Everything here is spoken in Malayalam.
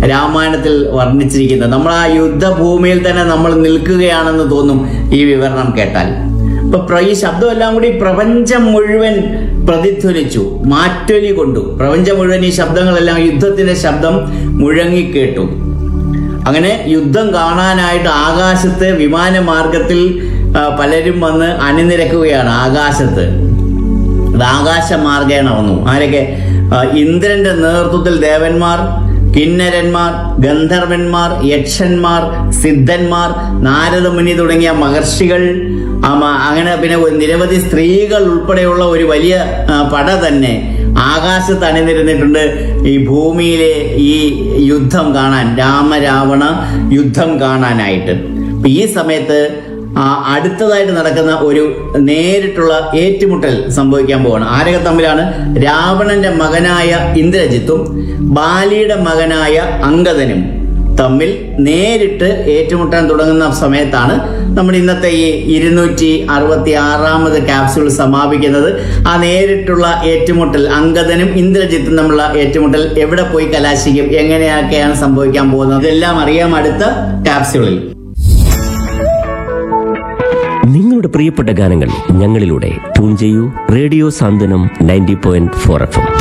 രാമായണത്തിൽ വർണ്ണിച്ചിരിക്കുന്നത് നമ്മൾ ആ യുദ്ധഭൂമിയിൽ തന്നെ നമ്മൾ നിൽക്കുകയാണെന്ന് തോന്നും ഈ വിവരണം കേട്ടാൽ ഇപ്പൊ പ്ര- ഈ ശബ്ദമെല്ലാം കൂടി പ്രപഞ്ചം മുഴുവൻ പ്രതിധ്വനിച്ചു മാറ്റൊലി കൊണ്ടു പ്രപഞ്ചം മുഴുവൻ ഈ ശബ്ദങ്ങളെല്ലാം യുദ്ധത്തിന്റെ ശബ്ദം മുഴങ്ങിക്കേട്ടു അങ്ങനെ യുദ്ധം കാണാനായിട്ട് ആകാശത്ത് വിമാനമാർഗത്തിൽ ആ, പലരും വന്ന് അണിനിരക്കുകയാണ് ആകാശത്ത് അത് ആകാശമാർഗേണ വന്നു ആരൊക്കെ ആ, ഇന്ദ്രന്റെ നേതൃത്വത്തിൽ ദേവന്മാർ കിന്നരന്മാർ ഗന്ധർവന്മാർ യക്ഷന്മാർ സിദ്ധന്മാർ നാരദമുനി തുടങ്ങിയ മഹർഷികൾ ആമ, അങ്ങനെ പിന്നെ ഒരു നിരവധി സ്ത്രീകൾ ഉൾപ്പെടെയുള്ള ഒരു വലിയ ആ, പട തന്നെ ആകാശത്ത് അണിനിരന്നിട്ടുണ്ട് ഈ ഭൂമിയിലെ ഈ യുദ്ധം കാണാൻ രാമരാവണ യുദ്ധം കാണാനായിട്ട് അപ്പൊ ഈ സമയത്ത് ആ, അടുത്തതായിട്ട് നടക്കുന്ന ഒരു നേരിട്ടുള്ള ഏറ്റുമുട്ടൽ സംഭവിക്കാൻ പോവാണ് ആരൊക്കെ തമ്മിലാണ് രാവണന്റെ മകനായ ഇന്ദ്രജിത്തും ബാലിയുടെ മകനായ അങ്കദനും തമ്മിൽ നേരിട്ട് ഏറ്റുമുട്ടാൻ തുടങ്ങുന്ന സമയത്താണ് നമ്മുടെ ഇന്നത്തെ ഈ ഇരുന്നൂറ്റി അറുപത്തി ആറാമത് ക്യാപ്സ്യൂൾ സമാപിക്കുന്നത് ആ നേരിട്ടുള്ള ഏറ്റുമുട്ടൽ അങ്കദനും ഇന്ദ്രജിത്തും തമ്മിലുള്ള ഏറ്റുമുട്ടൽ എവിടെ പോയി കലാശിക്കും എങ്ങനെയൊക്കെയാണ് സംഭവിക്കാൻ പോകുന്നത് ഇതെല്ലാം അറിയാം അടുത്ത ക്യാപ്സ്യൂളിൽ നിങ്ങളുടെ പ്രിയപ്പെട്ട ഗാനങ്ങൾ ഞങ്ങളിലൂടെ ട്യൂൺ ചെയ്യൂ radio Santhwanam ninety point four F M